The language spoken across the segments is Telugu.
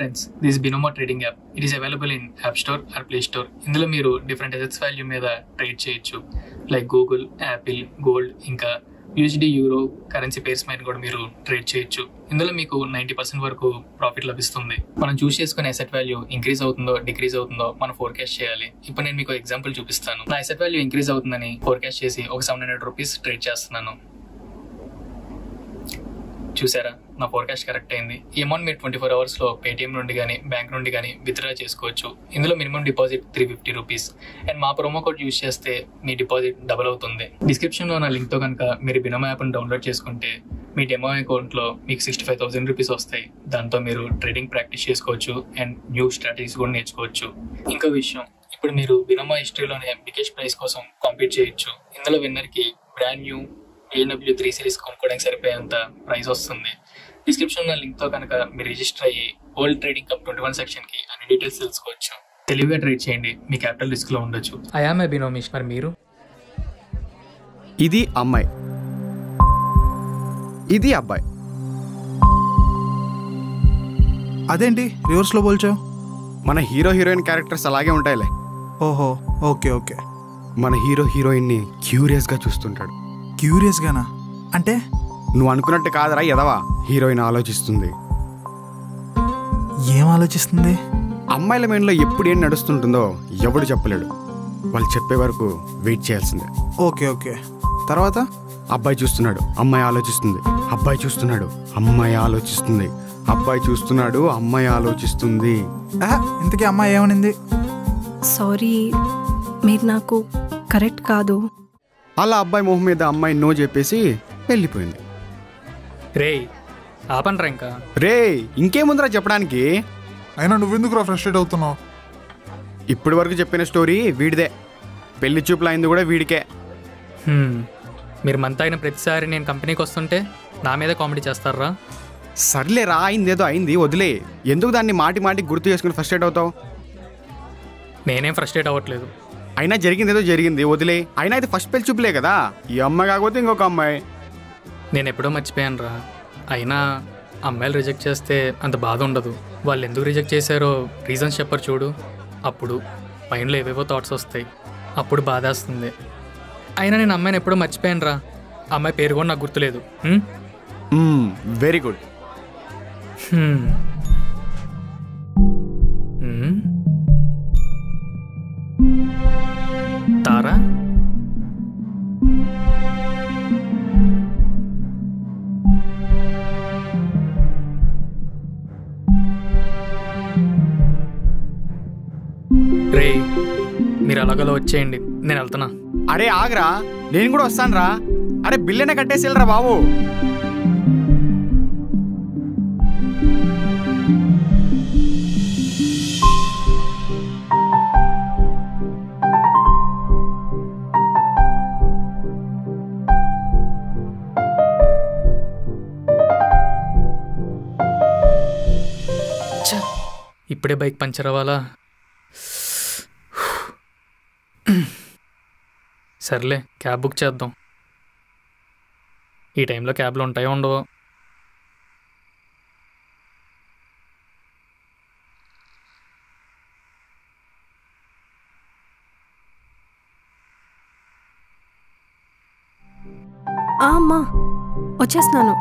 Friends this Binomo trading app it is available in app store or play store ఇందులో మీరు డిఫరెంట్ అసెట్స్ వాల్యూ మీద ట్రేడ్ చేయొచ్చు లైక్ గూగుల్ యాపిల్ గోల్డ్ ఇంకా యూఎస్డి యూరో కరెన్సీ పేర్స్ మీద కూడా మీరు ట్రేడ్ చేయొచ్చు ఇందులో మీకు నైంటీ పర్సెంట్ వరకు ప్రాఫిట్ లభిస్తుంది మనం చూస్ చేసుకునే అసెట్ వాల్యూ ఇంక్రీజ్ అవుతుందో డిక్రీజ్ అవుతుందో మనం ఫోర్కాస్ట్ చేయాలి ఇప్పుడు నేను మీకు ఎగ్జాంపుల్ చూపిస్తాను నా అసెట్ వాల్యూ ఇంక్రీజ్ అవుతుందని ఫోర్కాస్ట్ చేసి ఒక సెవెన్ హండ్రెడ్ రూపీస్ ట్రేడ్ చేస్తున్నాను చూసారా నా ఫోర్కాస్ట్ కరెక్ట్ అయింది ఈ అమౌంట్ మీరు ట్వంటీ ఫోర్ అవర్స్ లో పేటిఎం నుండి కానీ బ్యాంక్ నుండి కానీ విత్డ్రా చేసుకోవచ్చు ఇందులో minimum deposit three fifty rupees and మా ప్రోమో కోడ్ యూస్ చేస్తే మీ డిపాజిట్ డబుల్ అవుతుంది డిస్క్రిప్షన్ లో నా లింక్ తో కనుక మీరు బినోమా యాప్ డౌన్లోడ్ చేసుకుంటే మీ డెమో అకౌంట్ లో మీకు సిక్స్టీ ఫైవ్ థౌసండ్ రూపీస్ వస్తాయి దాంతో మీరు ట్రేడింగ్ ప్రాక్టీస్ చేసుకోవచ్చు అండ్ న్యూ స్ట్రాటజీస్ కూడా నేర్చుకోవచ్చు ఇంకో విషయం ఇప్పుడు మీరు బినోమా హిస్టరీలోనే బిగ్గెస్ట్ ప్రైస్ కోసం కాంపీట్ చేయొచ్చు ఇందులో విన్నర్ కి brand new BMW three series కొనుక్కోవడానికి సరిపోయేంత ప్రైస్ వస్తుంది డిస్క్రిప్షన్ లో లింక్ తో కనుక మీరు రిజిస్టర్ అయ్యి world trading cup twenty one section కి అన్ని డీటెయిల్స్ తెలుసుకోవచ్చు తెలివిగా ట్రేడ్ చేయండి మీ క్యాపిటల్ రిస్క్ లో ఉండొచ్చు ఐ ఆమ్ ఏ బినోమిష్ మరి మీరు ఇది అమ్మాయి ఇది అబ్బాయి అదేంటి రివర్స్లో పోల్చావు మన హీరో హీరోయిన్ క్యారెక్టర్స్ అలాగే ఉంటాయిలే ఓహో ఓకే ఓకే మన హీరో హీరోయిన్ని క్యూరియస్గా చూస్తుంటాడు క్యూరియస్గానా అంటే నువ్వు అనుకున్నట్టు కాదరా ఎదవా హీరోయిన్ ఆలోచిస్తుంది ఏం ఆలోచిస్తుంది అమ్మాయిల మైండ్లో ఎప్పుడు ఏం నడుస్తుంటుందో ఎవడు చెప్పలేడు వాళ్ళు చెప్పే వరకు వెయిట్ చేయాల్సిందే ఓకే ఓకే తర్వాత అబ్బాయి చూస్తున్నాడు అమ్మాయి ఆలోచిస్తుంది అబ్బాయి చూస్తున్నాడు అమ్మాయి ఆలోచిస్తుంది అబ్బాయి చూస్తున్నాడు అమ్మాయి ఆలోచిస్తుంది ఆహా, ఇంతకీ అమ్మాయి ఏమనింది సారీ మీరు నాకు కరెక్ట్ కాదు అలా అబ్బాయి మొహం మీద అమ్మాయి నో చెప్పేసి వెళ్ళిపోయింది రే ఆపండ్రా ఇంకా రే ఇంకేముందిరా చెప్పడానికి అయినా నువ్వెందుకు ఫ్రస్ట్రేట్ అవుతున్నావు ఇప్పటి వరకు చెప్పిన స్టోరీ వీడిదే పెళ్లి చూపులు అయింది కూడా వీడికే హ్మ్. మీరు మంత్ అయిన ప్రతిసారి నేను కంపెనీకి వస్తుంటే నా మీద కామెడీ చేస్తారా సర్లేరా అయిందేదో అయింది వదిలే ఎందుకు దాన్ని మాటి మాటి గుర్తు చేసుకుని ఫస్ట్రేట్ అవుతావు నేనేం ఫ్రస్ట్రేట్ అవ్వట్లేదు అయినా జరిగింది ఏదో జరిగింది వదిలే అయినా ఇది ఫస్ట్ పెళ్లి చూపులే కదా ఈ అమ్మాయి కాకపోతే ఇంకొక అమ్మాయి నేను ఎప్పుడో మర్చిపోయాను రా అయినా అమ్మాయిలు రిజెక్ట్ చేస్తే అంత బాధ ఉండదు వాళ్ళు ఎందుకు రిజెక్ట్ చేశారో రీజన్స్ చెప్పరు చూడు అప్పుడు మైండ్లో ఏవేవో థాట్స్ వస్తాయి అప్పుడు బాధేస్తుంది అయినా నేను అమ్మాయిని ఎప్పుడో మర్చిపోయాను రా అమ్మాయి పేరు కూడా నాకు గుర్తులేదు హ్మ్? వెరీ గుడ్ హ్మ్. హ్మ్? తారా రే మీరు అలాగలో వచ్చేయండి నేను వెళ్తున్నా అరే ఆగరా నేను కూడా వస్తాను రా అరే బిల్లనే కట్టేసి వెళ్ళరా బాబు ఛ! ఇప్పుడే బైక్ పంచర్ అవ్వాలా సర్లే క్యాబ్ బుక్ చేద్దాం ఈ టైంలో క్యాబ్లు ఉంటాయో ఉండవో ఆ, అమ్మా వచ్చేస్తున్నాను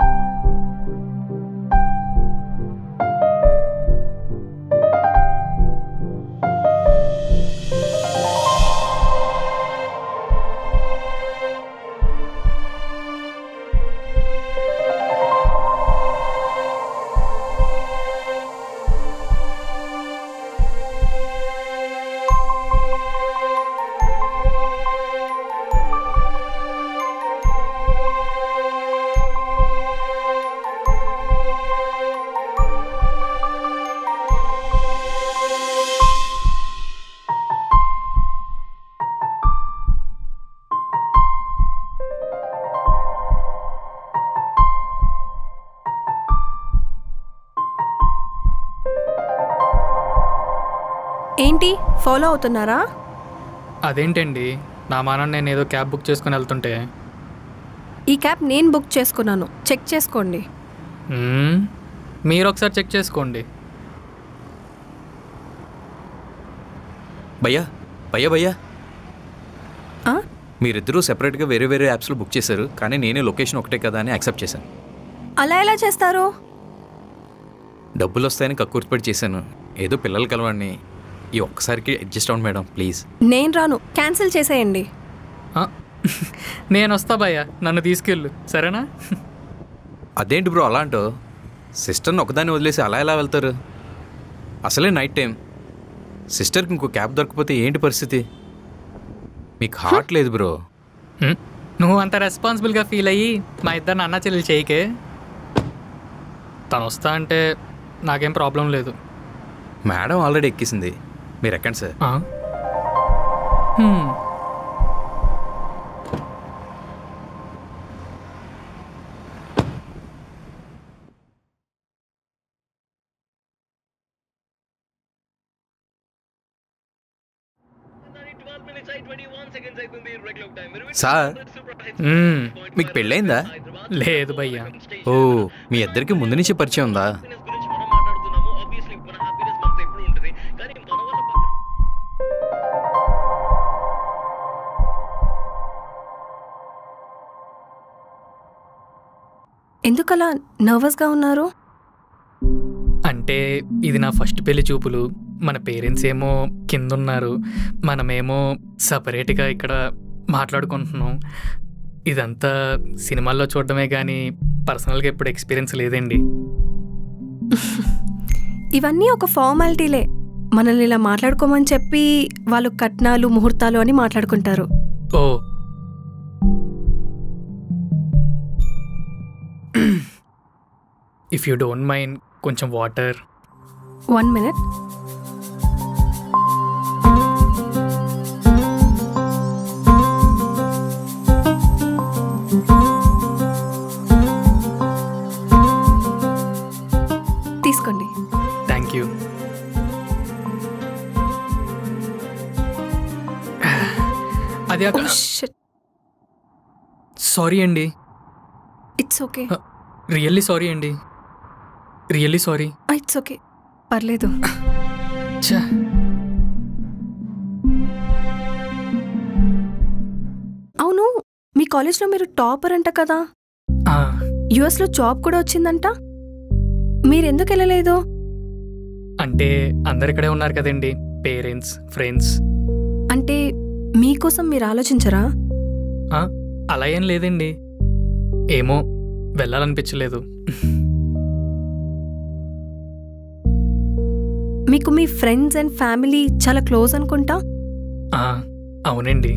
ఏంటి ఫాలో అవుతున్నారా అదేంటండి నా మానం నేను ఏదో క్యాబ్ బుక్ చేసుకుని వెళ్తుంటే ఈ క్యాబ్ నేను బుక్ చేసుకున్నాను చెక్ చేసుకోండి మ్మ్, మీరు ఒకసారి చెక్ చేసుకోండి భయ్యా భయ్యా భయ్యా ఆ? మీరిద్దరూ సెపరేట్గా వేరే వేరే యాప్స్లో బుక్ చేశారు కానీ నేనే లొకేషన్ ఒకటే కదా అని యాక్సెప్ట్ చేశాను అలా ఎలా చేస్తారు డబ్బులు వస్తాయని కక్కుర్తిపడి చేశాను ఏదో పిల్లలు కలవాడిని ఈ ఒక్కసారికి అడ్జస్ట్ అవ్వండి మేడం ప్లీజ్ నేను రాను క్యాన్సిల్ చేసేయండి ఆ, నేను వస్తా భయ్య నన్ను తీసుకెళ్ళు సరేనా అదేంటి బ్రో అలా అంటో సిస్టర్ని ఒకదాన్ని వదిలేసి అలా ఎలా వెళ్తారు అసలే నైట్ టైం సిస్టర్కి ఇంకో క్యాబ్ దొరకపోతే ఏంటి పరిస్థితి మీకు హార్ట్ లేదు బ్రో హ్మ్. నువ్వు అంత రెస్పాన్సిబుల్గా ఫీల్ అయ్యి మా ఇద్దరిని అన్న చెల్లెలు చేయకే తను వస్తా అంటే నాకేం ప్రాబ్లం లేదు మేడం ఆల్రెడీ ఎక్కేసింది మీరు ఎక్కండి సార్ ఆ? హ్మ్. సార్ మ్మ్. మీకు పెళ్ళైందా లేదు భయ్యా ఓ మీ ఇద్దరికి ముందు నుంచి పరిచయం ఉందా ఎందుకలా నర్వస్గా ఉన్నారు అంటే ఇది నా ఫస్ట్ పెళ్లి చూపులు మన పేరెంట్స్ ఏమో కింద ఉన్నారు మనమేమో సపరేట్గా ఇక్కడ మాట్లాడుకుంటున్నాం ఇదంతా సినిమాల్లో చూడడమే కానీ పర్సనల్గా ఎప్పుడు ఎక్స్పీరియన్స్ లేదండి ఇవన్నీ ఒక ఫార్మాలిటీలే మనల్ని ఇలా మాట్లాడుకోమని చెప్పి వాళ్ళు కట్నాలు ముహూర్తాలు అని మాట్లాడుకుంటారు ఓ ఇఫ్ యూ డోంట్ మైండ్ కొంచెం వాటర్ వన్ మినిట్ తీసుకోండి థ్యాంక్ యూ అది అక్కడ సారీ అండి ఇట్స్ ఓకే రియల్లీ సారీ అండి రియల్లీ సారీ ఇట్స్ ఓకే పర్లేదు ఛా అవును మీ కాలేజ్లో మీరు టాపర్ అంట కదా ఆ, యుఎస్లో జాబ్ కూడా వచ్చిందంట మీరెందుకు వెళ్ళలేదు అంటే అందరు ఇక్కడే ఉన్నారు కదండి పేరెంట్స్ ఫ్రెండ్స్ అంటే మీకోసం మీరు ఆలోచించరా అలా ఏం లేదండి ఏమో వెళ్ళాలనిపించలేదు మీకు మీ ఫ్రెండ్స్ అండ్ ఫ్యామిలీ చాలా క్లోజ్ అనుకుంటా ఆ, అవునండి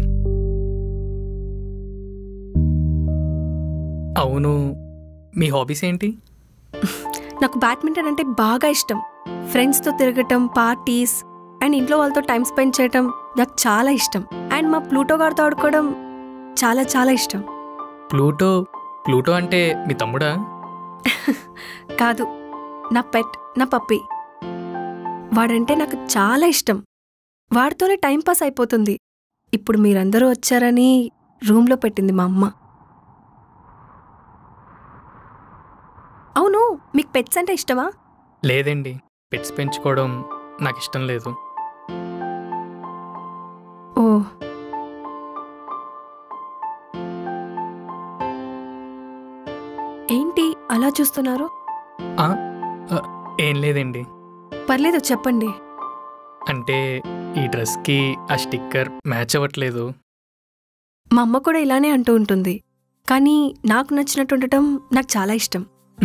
అవును మీ హాబీస్ ఏంటి నాకు బ్యాడ్మింటన్ అంటే బాగా ఇష్టం ఫ్రెండ్స్తో తిరగటం పార్టీస్ అండ్ ఇంట్లో వాళ్ళతో టైం స్పెండ్ చేయటం నాకు చాలా ఇష్టం అండ్ మా ప్లూటో గారితో ఆడుకోవడం చాలా చాలా ఇష్టం ప్లూటో ప్లూటో అంటే మీ తమ్ముడా కాదు నా పెట్ నా పప్పి వాడంటే నాకు చాలా ఇష్టం వాడితోనే టైం పాస్ అయిపోతుంది ఇప్పుడు మీరందరూ వచ్చారని రూమ్లో పెట్టింది మా అమ్మ అవును మీకు పెట్స్ అంటే ఇష్టమా లేదండి పెట్స్ పెంచుకోవడం నాకు ఇష్టం లేదు ఓ ఏంటి అలా చూస్తున్నారు ఆ, ఆ, ఏం లేదండి పర్లేదు చెప్పండి అంటే ఈ డ్రెస్కి ఆ స్టిక్కర్ మ్యాచ్ అవ్వట్లేదు మా అమ్మ కూడా ఇలానే అంటూ ఉంటుంది కానీ నాకు నచ్చినట్టు ఉండటం నాకు చాలా ఇష్టం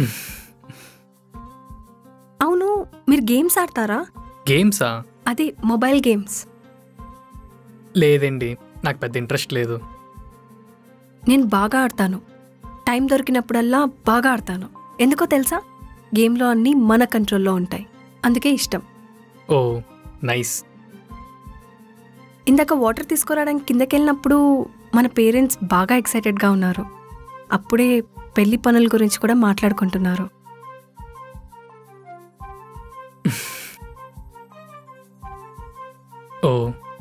అవును మీరు గేమ్స్ ఆడతారా గేమ్సా అదే మొబైల్ గేమ్స్ లేదండి నాకు పెద్ద ఇంట్రెస్ట్ లేదు నేను బాగా ఆడతాను టైం దొరికినప్పుడల్లా బాగా ఆడతాను ఎందుకో తెలుసా గేమ్లో అన్నీ మన కంట్రోల్లో ఉంటాయి అందుకే ఇష్టం ఓ నైస్ ఇందాక వాటర్ తీసుకురావడానికి కిందకెళ్ళినప్పుడు మన పేరెంట్స్ బాగా ఎక్సైటెడ్గా ఉన్నారు అప్పుడే పెళ్లి పనుల గురించి కూడా మాట్లాడుకుంటున్నారు ఓ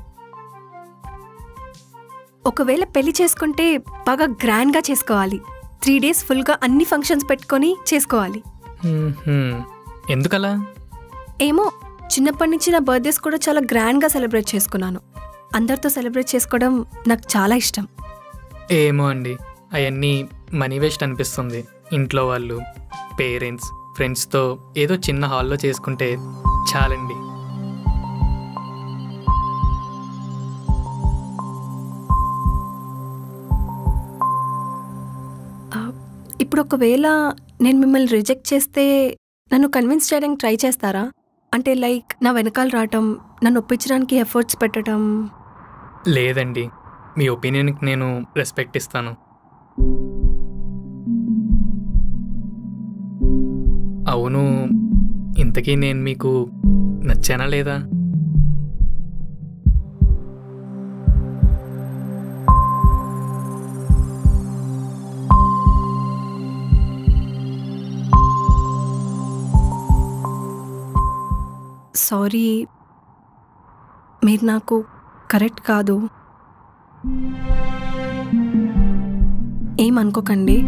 ఒకవేళ పెళ్లి చేసుకుంటే బాగా గ్రాండ్గా చేసుకోవాలి త్రీ డేస్ ఫుల్గా అన్ని ఫంక్షన్స్ పెట్టుకొని చేసుకోవాలి మ్మ్హ్మ్. ఎందుకలా ఏమో చిన్నప్పటి నుంచి నా బర్త్డేస్ కూడా చాలా గ్రాండ్గా సెలబ్రేట్ చేసుకున్నాను అందరితో సెలబ్రేట్ చేసుకోవడం నాకు చాలా ఇష్టం ఏమో అండి అవన్నీ మనీ వేస్ట్ అనిపిస్తుంది ఇంట్లో వాళ్ళు పేరెంట్స్ ఫ్రెండ్స్తో ఏదో చిన్న హాల్లో చేసుకుంటే చాలండి ఆ, ఇప్పుడు ఒకవేళ నేను మిమ్మల్ని రిజెక్ట్ చేస్తే నన్ను కన్విన్స్ చేయడానికి ట్రై చేస్తారా అంటే లైక్ నా వెనకాల రావటం నన్ను ఒప్పించడానికి ఎఫర్ట్స్ పెట్టడం లేదండి మీ ఒపీనియన్కి నేను రెస్పెక్ట్ ఇస్తాను అవును ఇంతకీ నేను మీకు నచ్చానా లేదా సారీ మీరు నాకు కరెక్ట్ కాదు ఏమనుకోకండి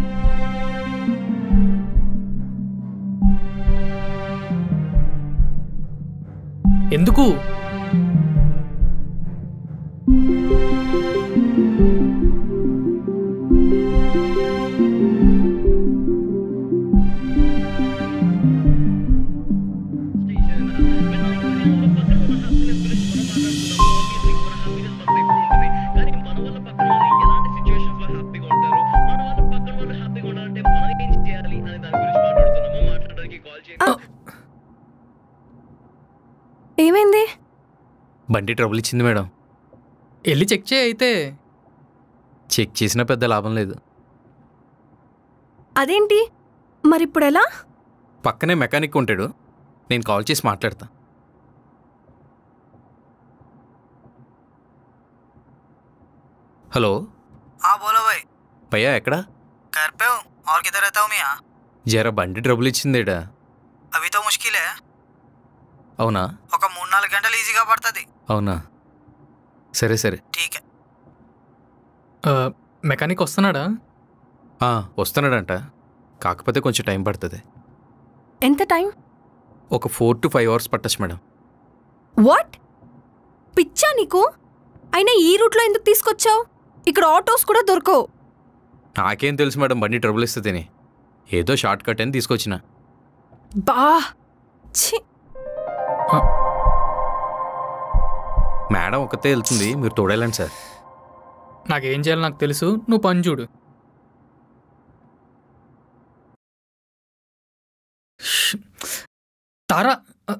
ఎందుకు కానీ మన వల్ల పక్కన వాళ్ళు ఎలాంటి సిచ్యువేషన్స్ లో హ్యాపీగా ఉంటారు మన వల్ల పక్కన వాళ్ళు హ్యాపీగా ఉండాలంటే మనం ఏం చేయాలి అనే దాని గురించి మాట్లాడుతున్నాము మాట్లాడడానికి కాల్ చేయండి ఏమైంది బండి ట్రబుల్ ఇచ్చింది మేడం వెళ్ళి చెక్ చేయి అయితే చెక్ చేసినా పెద్ద లాభం లేదు అదేంటి మరి ఇప్పుడు ఎలా పక్కనే మెకానిక్ ఉంటాడు నేను కాల్ చేసి మాట్లాడతా హలో हाँ बोलो भाई భయ్యా ఎక్కడ घर पे हूँ और किधर रहता हूँ मैं यहाँ జర బండి ట్రబుల్ ఇచ్చిందేడా అవి తో ముష్కిలే అవునా ఒక మూడు నాలుగు గంటలు ఈజీగా పడుతుంది అవునా సరే సరే ఠీక్ హై. ఆ, మెకానిక్ వస్తున్నాడా ఆ, వస్తున్నాడంట కాకపోతే కొంచెం టైం పడుతుంది ఎంత టైం ఒక ఫోర్ టు ఫైవ్ అవర్స్ పట్టచ్చు మేడం వాట్ పిచ్చా నీకు అయినా ఈ రూట్లో ఎందుకు తీసుకొచ్చావు ఇక్కడ ఆటోస్ కూడా దొరకవు నాకేం తెలుసు మేడం బండి ట్రబుల్ ఇస్తుందని ఏదో షార్ట్ కట్ అని తీసుకొచ్చిన బా ఛీ మేడం ఒకతే వెళ్తుంది మీరు తోడేలండి సార్ నాకేం చేయాలో నాకు తెలుసు నువ్వు పని చూడు ష్. తారా ఆ,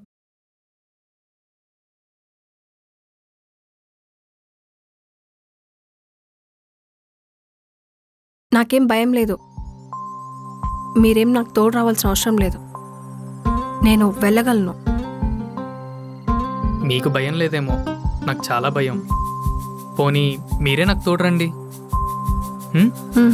నాకేం భయం లేదు మీరేం నాకు తోడు రావాల్సిన అవసరం లేదు నేను వెళ్ళగలను మీకు భయం లేదేమో నాకు చాలా భయం పోనీ మీరే నాకు తోడరండి హ్మ్? హ్మ్.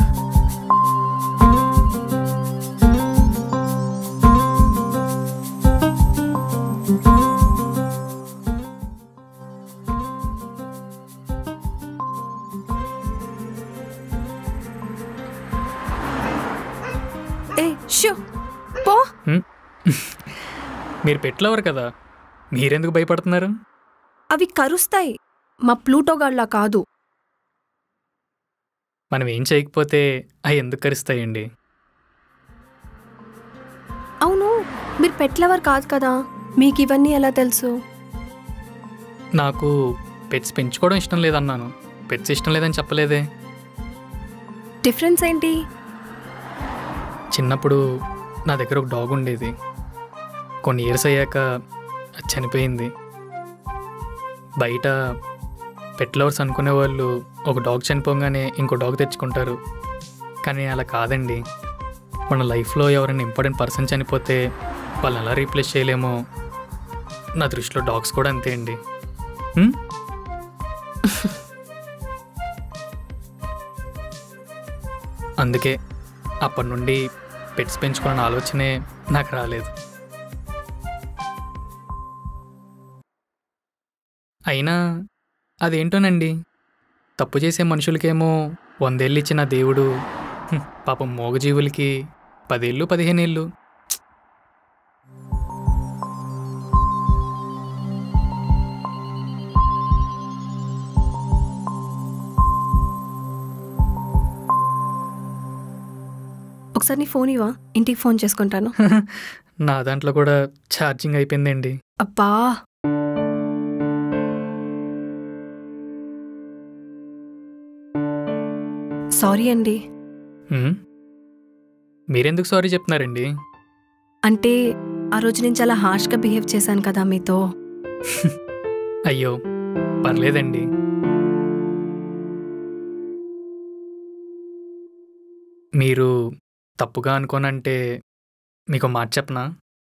ఏ షూ పో హ్మ్? మీరు పెట్లవరు కదా మీరెందుకు భయపడుతున్నారు అవి కరుస్తాయి మా ప్లూటో గాడ్లా కాదు మనం ఏం చేయకపోతే అవి ఎందుకు కరుస్తాయండి అవును మీరు పెట్లవర్ కాదు కదా మీకు ఇవన్నీ ఎలా తెలుసు నాకు పెట్స్ పెంచుకోవడం ఇష్టం లేదన్నాను పెట్స్ ఇష్టం లేదని చెప్పలేదే డిఫరెన్స్ ఏంటి చిన్నప్పుడు నా దగ్గర ఒక డాగ్ ఉండేది కొన్ని ఇయర్స్ అయ్యాక అది చనిపోయింది బయట పెట్ లవర్స్ అనుకునే వాళ్ళు ఒక డాగ్ చనిపోగానే ఇంకో డాగ్ తెచ్చుకుంటారు కానీ అలా కాదండి మన లైఫ్లో ఎవరైనా ఇంపార్టెంట్ పర్సన్ చనిపోతే వాళ్ళు ఎలా రీప్లేస్ చేయలేమో నా దృష్టిలో డాగ్స్ కూడా అంతే అండి హ్మ్? అందుకే అప్పటి నుండి పెట్స్ పెంచుకోవాలన్న ఆలోచనే నాకు రాలేదు అయినా అదేంటోనండి తప్పు చేసే మనుషులకేమో వందేళ్ళు ఇచ్చిన దేవుడు హ్మ్, పాపం మోగజీవులకి పదేళ్ళు పదిహేనేళ్ళు ఒకసారి నీ ఫోన్ ఇవా ఇంటికి ఫోన్ చేసుకుంటాను నా దాంట్లో కూడా ఛార్జింగ్ అయిపోయిందండి అబ్బా సారీ అండి హ్మ్? మీరెందుకు సారీ చెప్తున్నారండి అంటే ఆ రోజు నేను చాలా హార్ష్గా బిహేవ్ చేశాను కదా మీతో అయ్యో పర్లేదండి మీరు తప్పుగా అనుకోనంటే మీకు మాట చెప్పనా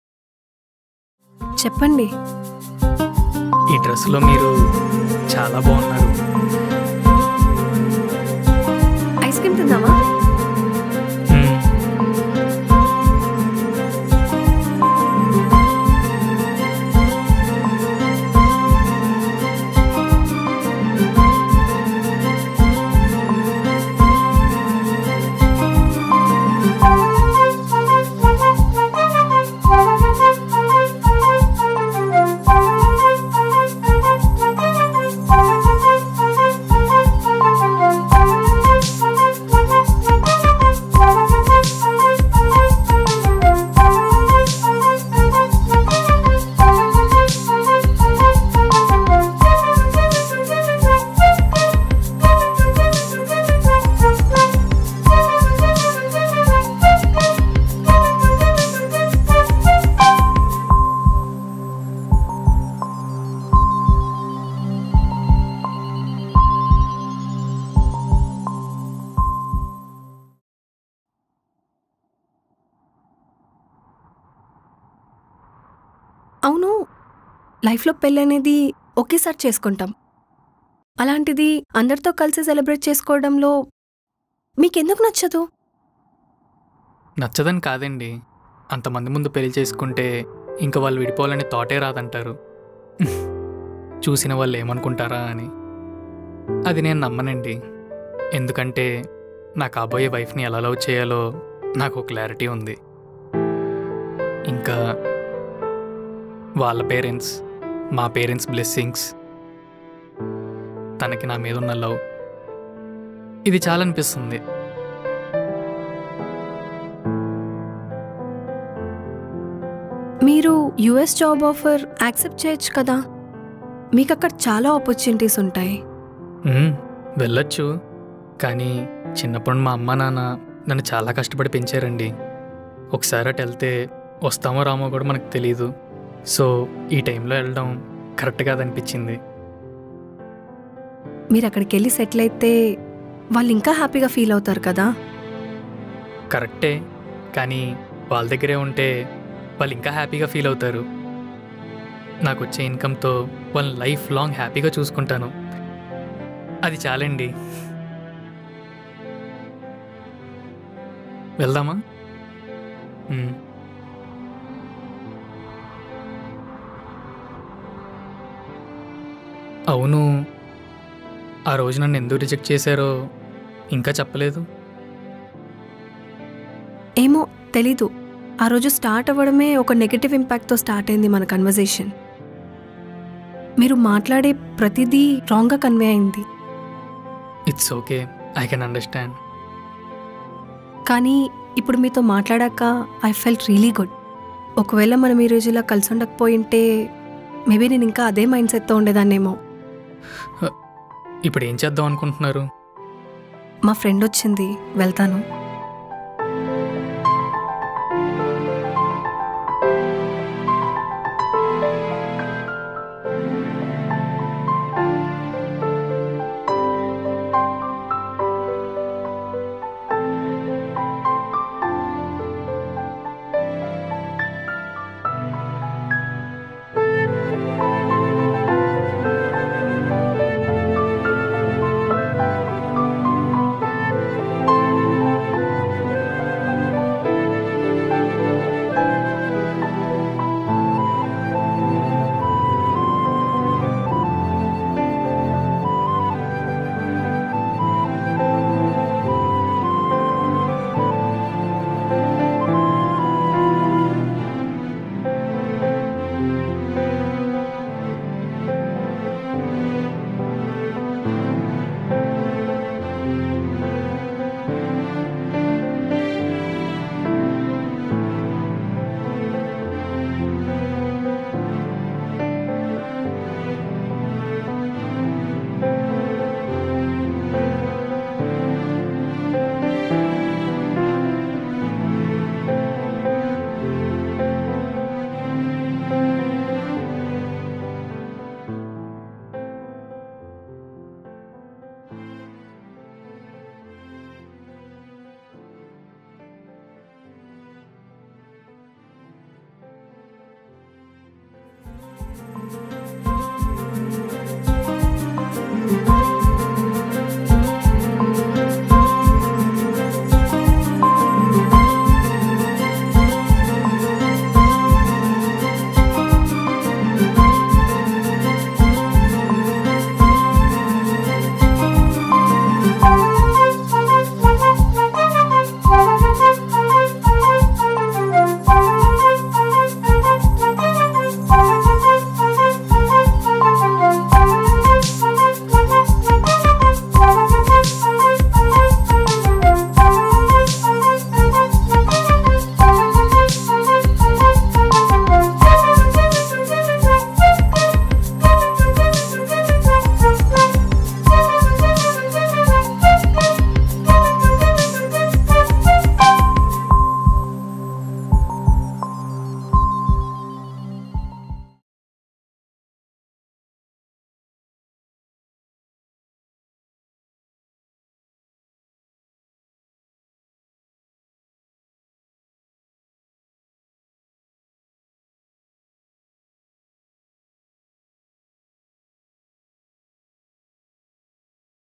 చెప్పండి ఈ డ్రెస్లో మీరు చాలా బాగున్నారు ఐస్ క్రీమ్ తిందామా హ్మ్. అవును లైఫ్లో పెళ్ళి అనేది ఒకేసారి చేసుకుంటాం అలాంటిది అందరితో కలిసి సెలబ్రేట్ చేసుకోవడంలో మీకెందుకు నచ్చదు నచ్చదని కాదండి అంతమంది ముందు పెళ్లి చేసుకుంటే ఇంకా వాళ్ళు విడిపోవాలని థాటే రాదంటారు చూసిన వాళ్ళు ఏమనుకుంటారా అని అది నేను నమ్మనండి ఎందుకంటే నా కాబోయే వైఫ్ని ఎలా లవ్ చేయాలో నాకు క్లారిటీ ఉంది ఇంకా వాళ్ళ పేరెంట్స్ మా పేరెంట్స్ బ్లెస్సింగ్స్ తనకి నా మీద ఉన్న లవ్ ఇది చాలా అనిపిస్తుంది మీరు యుఎస్ జాబ్ ఆఫర్ యాక్సెప్ట్ చేయొచ్చు కదా మీకు అక్కడ చాలా ఆపర్చునిటీస్ ఉంటాయి మ్మ్, వెళ్ళొచ్చు కానీ చిన్నప్పుడు మా అమ్మ నాన్న నన్ను చాలా కష్టపడి పెంచారండి ఒకసారి అటు వెళ్తే వస్తామో రామో కూడా మనకు తెలియదు సో ఈ టైంలో వెళ్ళడం కరెక్ట్ కాదనిపించింది మీరు అక్కడికి వెళ్ళి సెటిల్ అయితే వాళ్ళు ఇంకా హ్యాపీగా ఫీల్ అవుతారు కదా కరెక్టే కానీ వాళ్ళ దగ్గరే ఉంటే వాళ్ళు ఇంకా హ్యాపీగా ఫీల్ అవుతారు నాకు వచ్చే ఇన్కమ్తో వాళ్ళ లైఫ్ లాంగ్ హ్యాపీగా చూసుకుంటాను అది చాలండి వెళ్దామా మ్మ్. అవును ఆ రోజు నన్ను ఎందుకు రిజెక్ట్ చేశారో ఇంకా చెప్పలేదు ఏమో తెలీదు ఆ రోజు స్టార్ట్ అవ్వడమే ఒక నెగటివ్ ఇంపాక్ట్తో స్టార్ట్ అయింది మన కన్వర్జేషన్ మీరు మాట్లాడే ప్రతిదీ రాంగ్గా కన్వే అయింది it's okay I can understand కానీ ఇప్పుడు మీతో మాట్లాడాక ఐ ఫెల్ట్ రియలీ గుడ్ ఒకవేళ మనం ఈ రోజు ఇలా కలిసి ఉండకపోయింటే మేబీ నేను ఇంకా అదే మైండ్ సెట్తో ఉండేదాన్నేమో ఇప్పుడు ఏం చేద్దాం అనుకుంటున్నారు మా ఫ్రెండ్ వచ్చింది వెళ్తాను